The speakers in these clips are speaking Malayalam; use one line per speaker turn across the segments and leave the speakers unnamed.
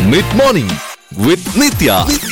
mid morning with Nithya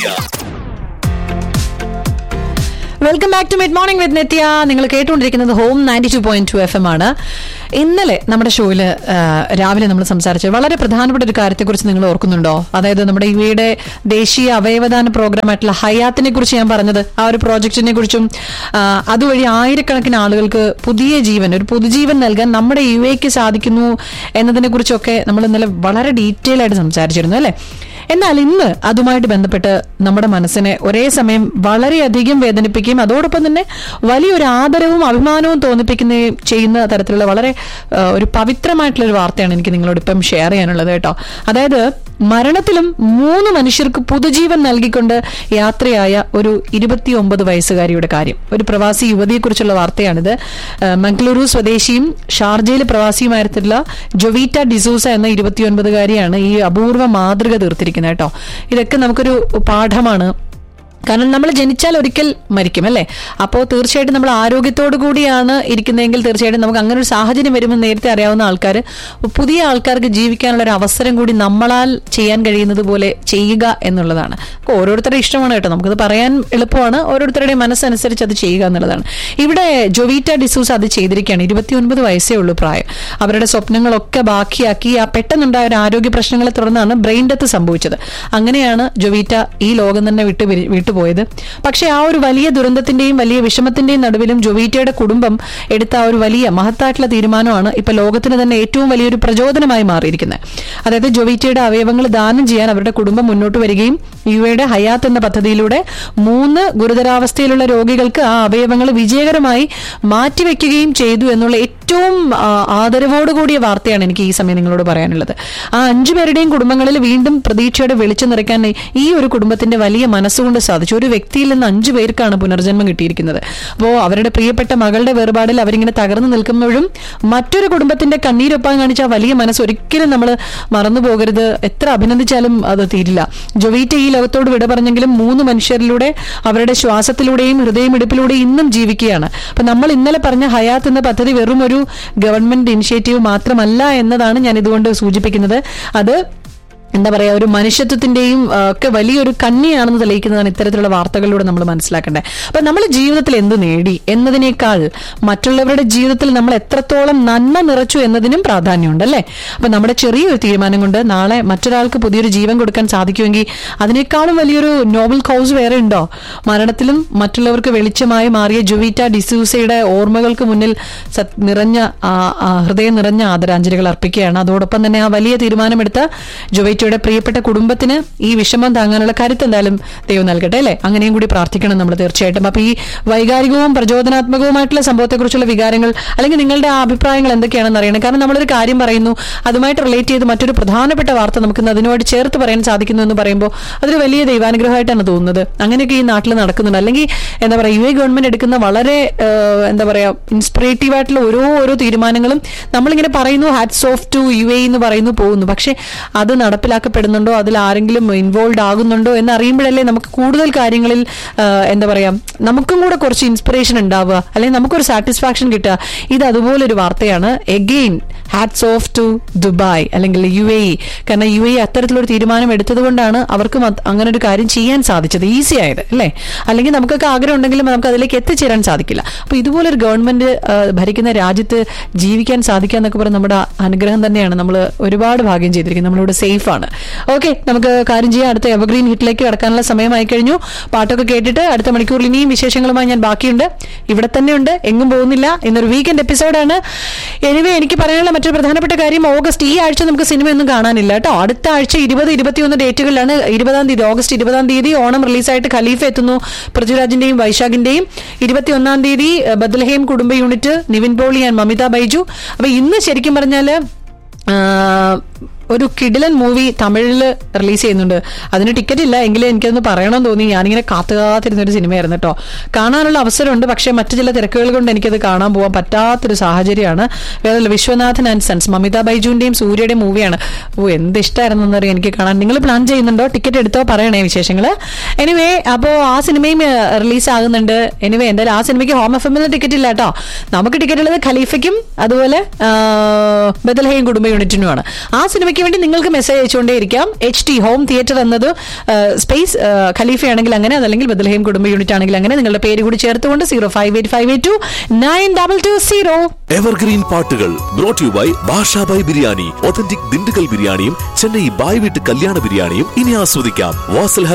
welcome back to mid morning with Nithya നിങ്ങൾ കേട്ടുകൊണ്ടിരിക്കുന്നത് home ninety two point two F M ആണ് ഇന്നലെ നമ്മുടെ ഷോയിൽ രാവിലെ നമ്മൾ സംസാരിച്ചത് വളരെ പ്രധാനപ്പെട്ട ഒരു കാര്യത്തെക്കുറിച്ച് നിങ്ങൾ ഓർക്കുന്നുണ്ടോ അതായത് നമ്മുടെ ഇവയുടെ ദേശീയ അവയവദാന പ്രോഗ്രാമായിട്ടുള്ള ഹയാത്തിനെ കുറിച്ച് ഞാൻ പറഞ്ഞത് ആ ഒരു പ്രോജക്റ്റിനെ കുറിച്ചും ആ, അതുവഴി ആയിരക്കണക്കിന് ആളുകൾക്ക് പുതിയ ജീവൻ ഒരു പുതുജീവൻ നൽകാൻ നമ്മുടെ യു എക്ക് സാധിക്കുന്നു എന്നതിനെ കുറിച്ചൊക്കെ നമ്മൾ ഇന്നലെ വളരെ ഡീറ്റെയിൽ ആയിട്ട് സംസാരിച്ചിരുന്നു അല്ലേ എന്നാൽ ഇന്ന് അതുമായിട്ട് ബന്ധപ്പെട്ട് നമ്മുടെ മനസ്സിനെ ഒരേ സമയം വളരെയധികം വേദനിപ്പിക്കുകയും അതോടൊപ്പം തന്നെ വലിയൊരു ആദരവും അഭിമാനവും തോന്നിപ്പിക്കുകയും ചെയ്യുന്ന തരത്തിലുള്ള വളരെ ആ, ഒരു പവിത്രമായിട്ടുള്ള ഒരു വാർത്തയാണ് എനിക്ക് നിങ്ങളോട് ഇപ്പം ഷെയർ ചെയ്യാനുള്ളത് കേട്ടോ അതായത് മരണത്തിലും മൂന്ന് മനുഷ്യർക്ക് പുതുജീവൻ നൽകിക്കൊണ്ട് യാത്രയായ ഒരു ഇരുപത്തിയൊമ്പത് വയസ്സുകാരിയുടെ കാര്യം ഒരു പ്രവാസി യുവതിയെക്കുറിച്ചുള്ള വാർത്തയാണിത് ആ, മംഗളൂരു സ്വദേശിയും ഷാർജയിൽ പ്രവാസിയുമായിരുന്നിട്ടുള്ള ജൊവീറ്റ ഡിസൂസ എന്ന ഇരുപത്തിയൊൻപതുകാരിയാണ് ഈ അപൂർവ മാതൃക തീർത്തിരിക്കുന്നത് കേട്ടോ ഇതൊക്കെ നമുക്കൊരു പാഠമാണ് കാരണം നമ്മൾ ജനിച്ചാൽ ഒരിക്കൽ മരിക്കും അല്ലേ അപ്പോൾ തീർച്ചയായിട്ടും നമ്മൾ ആരോഗ്യത്തോടു കൂടിയാണ് ഇരിക്കുന്നതെങ്കിൽ തീർച്ചയായിട്ടും നമുക്ക് അങ്ങനെ ഒരു സാഹചര്യം വരുമ്പോൾ നേരത്തെ അറിയാവുന്ന ആൾക്കാർ പുതിയ ആൾക്കാർക്ക് ജീവിക്കാനുള്ള ഒരു അവസരം കൂടി നമ്മളാൽ ചെയ്യാൻ കഴിയുന്നത് പോലെ ചെയ്യുക എന്നുള്ളതാണ് അപ്പോൾ ഓരോരുത്തരുടെ ഇഷ്ടമാണ് കേട്ടോ നമുക്കത് പറയാൻ എളുപ്പമാണ് ഓരോരുത്തരുടെയും മനസ്സനുസരിച്ച് അത് ചെയ്യുക എന്നുള്ളതാണ് ഇവിടെ ജൊവീറ്റ ഡിസൂസ് അത് ചെയ്തിരിക്കുകയാണ് ഇരുപത്തിയൊൻപത് വയസ്സേ ഉള്ളൂ പ്രായം അവരുടെ സ്വപ്നങ്ങളൊക്കെ ബാക്കിയാക്കി ആ പെട്ടെന്നുണ്ടായ ഒരു ആരോഗ്യ പ്രശ്നങ്ങളെ തുടർന്നാണ് ബ്രെയിൻ ഡെത്ത് സംഭവിച്ചത് അങ്ങനെയാണ് ജൊവീറ്റ ഈ ലോകം തന്നെ വിട്ടു പിരി- വിട്ടുപോയത് പക്ഷേ ആ ഒരു വലിയ ദുരന്തത്തിന്റെയും വലിയ വിഷമത്തിന്റെയും നടുവിലും ജൊവീറ്റയുടെ കുടുംബം എടുത്ത ആ ഒരു വലിയ മഹത്തായിട്ടുള്ള തീരുമാനമാണ് ഇപ്പൊ ലോകത്തിന് തന്നെ ഏറ്റവും വലിയൊരു പ്രചോദനമായി മാറിയിരിക്കുന്നത് അതായത് ജൊവീറ്റയുടെ അവയവങ്ങൾ ദാനം ചെയ്യാൻ അവരുടെ കുടുംബം മുന്നോട്ട് വരികയും യുവയുടെ ഹയാത്ത് എന്ന പദ്ധതിയിലൂടെ മൂന്ന് ഗുരുതരാവസ്ഥയിലുള്ള രോഗികൾക്ക് ആ അവയവങ്ങൾ വിജയകരമായി മാറ്റിവെക്കുകയും ചെയ്തു എന്നുള്ള ഏറ്റവും ആ, ആദരവോടുകൂടിയ വാർത്തയാണ് എനിക്ക് ഈ സമയം നിങ്ങളോട് പറയാനുള്ളത് ആ അഞ്ചു പേരുടെയും കുടുംബങ്ങളിൽ വീണ്ടും പ്രതീക്ഷയുടെ വെളിച്ചം നിറയ്ക്കാൻ ഈ ഒരു കുടുംബത്തിന്റെ വലിയ മനസ്സുകൊണ്ട് സാധിച്ചു ഒരു വ്യക്തിയിൽ നിന്ന് അഞ്ചു പേർക്കാണ് പുനർജന്മം കിട്ടിയിരിക്കുന്നത് അപ്പോൾ അവരുടെ പ്രിയപ്പെട്ട മകളുടെ വേർപാടിൽ അവരിങ്ങനെ തകർന്നു നിൽക്കുമ്പോഴും മറ്റൊരു കുടുംബത്തിന്റെ കണ്ണീരൊപ്പം കാണിച്ച ആ വലിയ മനസ്സ് ഒരിക്കലും നമ്മൾ മറന്നു പോകരുത് എത്ര അഭിനന്ദിച്ചാലും അത് തീരില്ല ജൊവീറ്റ ഈ ലോകത്തോട് വിട പറഞ്ഞെങ്കിലും മൂന്ന് മനുഷ്യരിലൂടെ അവരുടെ ശ്വാസത്തിലൂടെയും ഹൃദയമിടിപ്പിലൂടെയും ഇന്നും ജീവിക്കുകയാണ് അപ്പൊ നമ്മൾ ഇന്നലെ പറഞ്ഞ ഹയാത്ത് എന്ന പദ്ധതി വെറും ഒരു ഗവൺമെന്റ് ഇനിഷ്യേറ്റീവ് മാത്രമല്ല എന്നതാണ് ഞാൻ ഇതുകൊണ്ട് സൂചിപ്പിക്കുന്നത് അത് എന്താ പറയാ ഒരു മനുഷ്യത്വത്തിന്റെയും ആ, ഒക്കെ വലിയൊരു കണ്ണിയാണെന്ന് തെളിയിക്കുന്നതാണ് ഇത്തരത്തിലുള്ള വാർത്തകളിലൂടെ നമ്മൾ മനസ്സിലാക്കേണ്ടത് അപ്പൊ നമ്മൾ ജീവിതത്തിൽ എന്ത് നേടി എന്നതിനേക്കാൾ മറ്റുള്ളവരുടെ ജീവിതത്തിൽ നമ്മൾ എത്രത്തോളം നന്മ നിറച്ചു എന്നതിനും പ്രാധാന്യമുണ്ട് അല്ലേ അപ്പൊ നമ്മുടെ ചെറിയൊരു തീരുമാനം കൊണ്ട് നാളെ മറ്റൊരാൾക്ക് പുതിയൊരു ജീവൻ കൊടുക്കാൻ സാധിക്കുമെങ്കിൽ അതിനേക്കാളും വലിയൊരു നോബൽ കൗസ് വേറെ ഉണ്ടോ മരണത്തിലും മറ്റുള്ളവർക്ക് വെളിച്ചമായി മാറിയ ജുവീറ്റ ഡിസൂസയുടെ ഓർമ്മകൾക്ക് മുന്നിൽ സത്- നിറഞ്ഞ ആ, ആ, ഹൃദയം നിറഞ്ഞ ആദരാഞ്ജലികൾ അർപ്പിക്കുകയാണ് അതോടൊപ്പം തന്നെ ആ വലിയ തീരുമാനമെടുത്ത ജുവൈറ്റയുടെ പ്രിയപ്പെട്ട കുടുംബത്തിന് ഈ വിഷമം താങ്ങാനുള്ള കരുത്ത് എന്തായാലും ദൈവം നൽകട്ടെ അല്ലേ അങ്ങനെയും കൂടി പ്രാർത്ഥിക്കണം നമ്മൾ തീർച്ചയായിട്ടും അപ്പൊ ഈ വൈകാരികവും പ്രചോദനാത്മകവുമായിട്ടുള്ള സംഭവത്തെക്കുറിച്ചുള്ള വികാരങ്ങൾ അല്ലെങ്കിൽ നിങ്ങളുടെ ആ അഭിപ്രായങ്ങൾ എന്തൊക്കെയാണെന്ന് അറിയണം കാരണം നമ്മളൊരു കാര്യം പറയുന്നു അതുമായിട്ട് റിലേറ്റ് ചെയ്ത് മറ്റൊരു പ്രധാനപ്പെട്ട വാർത്ത നമുക്ക് ഇന്ന് അതിനോട് ചേർത്ത് പറയാൻ സാധിക്കുന്നു എന്ന് പറയുമ്പോൾ അതൊരു വലിയ ദൈവാനുഗ്രഹമായിട്ടാണ് തോന്നുന്നത് അങ്ങനെയൊക്കെ ഈ നാട്ടിൽ നടക്കുന്നുണ്ട് അല്ലെങ്കിൽ എന്താ പറയുക യു എ ഗവൺമെന്റ് എടുക്കുന്ന വളരെ ഏഹ്, എന്താ പറയാ ഇൻസ്പിറേറ്റീവ് ആയിട്ടുള്ള ഓരോ ഓരോ തീരുമാനങ്ങളും നമ്മളിങ്ങനെ പറയുന്നു hats off to U A എന്ന് പറയുന്നു പോകുന്നു പക്ഷെ അത് നടപ്പിലാക്കപ്പെടുന്നുണ്ടോ അതിൽ ആരെങ്കിലും ഇൻവോൾവ് ആകുന്നുണ്ടോ എന്ന് അറിയുമ്പോഴല്ലേ നമുക്ക് കൂടുതൽ കാര്യങ്ങളിൽ ഏഹ്, എന്താ പറയാ നമുക്കും കൂടെ കുറച്ച് ഇൻസ്പിറേഷൻ ഉണ്ടാവുക അല്ലെങ്കിൽ നമുക്കൊരു സാറ്റിസ്ഫാക്ഷൻ കിട്ടുക ഇത് അതുപോലൊരു വാർത്തയാണ് again hats off to Dubai അല്ലെങ്കിൽ യു എ ഇ കാരണം യു എ ഇ അത്തരത്തിലൊരു തീരുമാനം എടുത്തതുകൊണ്ടാണ് അവർക്കും അത് അങ്ങനെ ഒരു കാര്യം ചെയ്യാൻ സാധിച്ചത് ഈസി ആയത് അല്ലേ അല്ലെങ്കിൽ നമുക്കൊക്കെ ആഗ്രഹം ഉണ്ടെങ്കിലും നമുക്ക് അതിലേക്ക് എത്തിച്ചേരാൻ സാധിക്കില്ല അപ്പൊ ഇതുപോലൊരു ഗവൺമെന്റ് ആ, ഭരിക്കുന്ന രാജ്യത്ത് ജീവിക്കാൻ സാധിക്കുക എന്നൊക്കെ പറഞ്ഞ നമ്മുടെ അനുഗ്രഹം തന്നെയാണ് നമ്മൾ ഒരുപാട് ഭാഗ്യം ചെയ്തിരിക്കുന്നത് നമ്മളിവിടെ സേഫ് ആണ് ഓക്കെ നമുക്ക് കാര്യം ചെയ്യാം അടുത്ത എവർഗ്രീൻ ഹിറ്റിലേക്ക് കടക്കാനുള്ള സമയമായി കഴിഞ്ഞു പാട്ടൊക്കെ കേട്ടിട്ട് അടുത്ത മണിക്കൂറിൽ ഇനിയും വിശേഷങ്ങളുമായി ഞാൻ ബാക്കിയുണ്ട് ഇവിടെ തന്നെ ഉണ്ട് എങ്ങും പോകുന്നില്ല ഇന്നൊരു വീക്കെൻഡ് എപ്പിസോഡാണ് എനിവേ എനിക്ക് പറയാനുള്ള മറ്റൊരു പ്രധാനപ്പെട്ട കാര്യം ഓഗസ്റ്റ് ഈ ആഴ്ച നമുക്ക് സിനിമയൊന്നും കാണാനില്ല കേട്ടോ അടുത്ത ആഴ്ച ഇരുപത് ഇരുപത്തിയൊന്ന് ഡേറ്റുകളിലാണ് ഇരുപതാം തീയതി ഓഗസ്റ്റ് ഇരുപതാം തീയതി ഓണം റിലീസായിട്ട് ഖലീഫ എത്തുന്നു പൃഥ്വിരാജിന്റെയും വൈശാഖിന്റെയും ഇരുപത്തിയൊന്നാം തീയതി ഏഹ്, ബദ്ലഹേം കുടുംബ യൂണിറ്റ് നിവിൻ പോളി ആൻഡ് മമിത ബൈജു അപ്പൊ ഇന്ന് ശരിക്കും പറഞ്ഞാല് ആ, ഒരു കിടിലൻ മൂവി തമിഴിൽ റിലീസ് ചെയ്യുന്നുണ്ട് അതിന് ടിക്കറ്റ് ഇല്ല എങ്കിലും എനിക്കതൊന്ന് പറയണമെന്ന് തോന്നി ഞാനിങ്ങനെ കാത്തു കാത്തിരുന്ന ഒരു സിനിമയായിരുന്നു കേട്ടോ കാണാനുള്ള അവസരമുണ്ട് പക്ഷേ മറ്റു ചില തിരക്കുകൾ കൊണ്ട് എനിക്കത് കാണാൻ പോകാൻ പറ്റാത്തൊരു സാഹചര്യമാണ് വേറെ വിശ്വനാഥൻ ആൻഡ് സൺസ് മമിത ബൈജുവിന്റെയും സൂര്യയുടെയും മൂവിയാണ് ഓ എന്ത് ഇഷ്ടമായിരുന്നു എന്നറിയാം എനിക്ക് കാണാൻ നിങ്ങൾ പ്ലാൻ ചെയ്യുന്നുണ്ടോ ടിക്കറ്റ് എടുത്തോ പറയണേ വിശേഷങ്ങൾ എനിവേ അപ്പോൾ ആ സിനിമയും റിലീസ് ആകുന്നുണ്ട് എനിവേ എന്തായാലും ആ സിനിമയ്ക്ക് ഹോം എഫ് എമ്മിൽ ടിക്കറ്റ് ഇല്ല കേട്ടോ നമുക്ക് ടിക്കറ്റ് ഉള്ളത് ഖലീഫയ്ക്കും അതുപോലെ ആ, ബദൽഹയും കുടുംബ യൂണിറ്റിനുമാണ് ആ സിനിമയ്ക്ക് ഇതിലേക്ക് വേണ്ടി നിങ്ങൾക്ക് മെസ്സേജ് അയച്ചുകൊണ്ടേയിരിക്കാം എച്ച് ടി ഹോം തിയേറ്റർ എന്നത് സ്പേസ് ഖലീഫ ആണെങ്കിൽ അങ്ങനെ അതല്ലെങ്കിൽ ബദലഹേം കുടുംബ യൂണിറ്റ് ആണെങ്കിൽ അങ്ങനെ നിങ്ങളുടെ പേര് കൂടി ചേർത്തുകൊണ്ട് zero five eight five eight two nine double two zero
evergreen പാട്ടുകൾ brought you by Bashabhai biriyani authentic Dindigul ബിരിയാണിയും ചെന്നൈ ബായ് വീട്ട് കല്യാണ ബിരിയാണിയും ഇനി ആസ്വദിക്കാം വാസൽ